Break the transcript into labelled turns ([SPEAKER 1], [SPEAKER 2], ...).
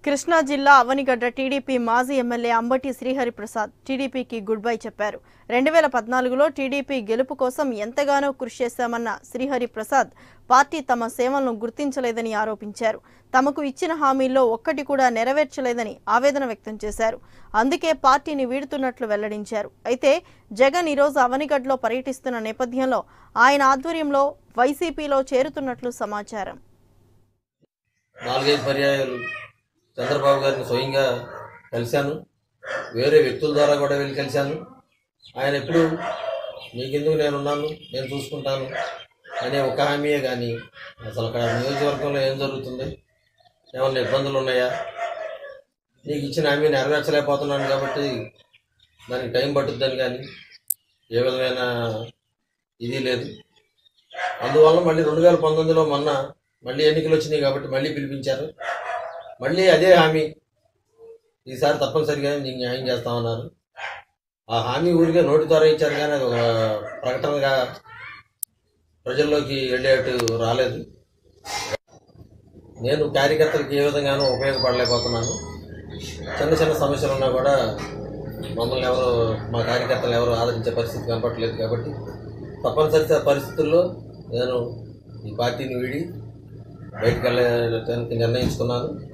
[SPEAKER 1] కృష్ణా జిల్లా అవనిగడ్డ టీడీపీ మాజీ ఎమ్మెల్యే అంబటి శ్రీహరిప్రసాద్ టీడీపీకి గుడ్ బై చెప్పారు రెండు వేల పద్నాలుగులో టీడీపీ గెలుపు కోసం ఎంతగానో కృషి చేశామన్న శ్రీహరిప్రసాద్ పార్టీ తమ సేవలను గుర్తించలేదని ఆరోపించారు తమకు ఇచ్చిన హామీల్లో ఒక్కటి కూడా నెరవేర్చలేదని ఆవేదన వ్యక్తం చేశారు అందుకే పార్టీని వీడుతున్నట్లు వెల్లడించారు అయితే జగన్ ఈరోజు అవనిగడ్లో పర్యటిస్తున్న నేపథ్యంలో ఆయన ఆధ్వర్యంలో వైసీపీలో చేరుతున్నట్లు సమాచారం
[SPEAKER 2] నాలుగైదు పర్యాయాలు చంద్రబాబు గారిని స్వయంగా కలిశాను వేరే వ్యక్తుల ద్వారా కూడా వెళ్ళి కలిశాను ఆయన ఎప్పుడు నీకెందుకు నేను ఉన్నాను నేను చూసుకుంటాను అనే ఒక హామీయే కానీ అసలు అక్కడ నియోజకవర్గంలో ఏం జరుగుతుంది ఏమన్నా ఇబ్బందులు ఉన్నాయా నీకు ఇచ్చిన హామీ నెరవేర్చలేకపోతున్నాను కాబట్టి దానికి టైం పట్టుద్దని కానీ ఏ విధమైన ఇది లేదు అందువల్ల మళ్ళీ రెండు వేల పంతొమ్మిదిలో మొన్న మళ్ళీ ఎన్నికలు వచ్చినాయి కాబట్టి మళ్ళీ పిలిపించారు మళ్ళీ అదే హామీ ఈసారి తప్పనిసరిగా నీకు న్యాయం చేస్తామన్నారు ఆ హామీ ఊరికే నోటి ద్వారా ఇచ్చారు కానీ అది ఒక ప్రకటనగా ప్రజల్లోకి వెళ్ళేట్టు రాలేదు నేను కార్యకర్తలకు ఏ విధంగానూ ఉపయోగపడలేకపోతున్నాను చిన్న చిన్న సమస్యలు ఉన్నా కూడా మమ్మల్ని ఎవరు మా కార్యకర్తలు ఎవరు ఆదరించే పరిస్థితి కనపట్లేదు కాబట్టి తప్పనిసరి పరిస్థితుల్లో నేను ఈ పార్టీని వీడి బయటకు వెళ్ళడానికి నిర్ణయించుకున్నాను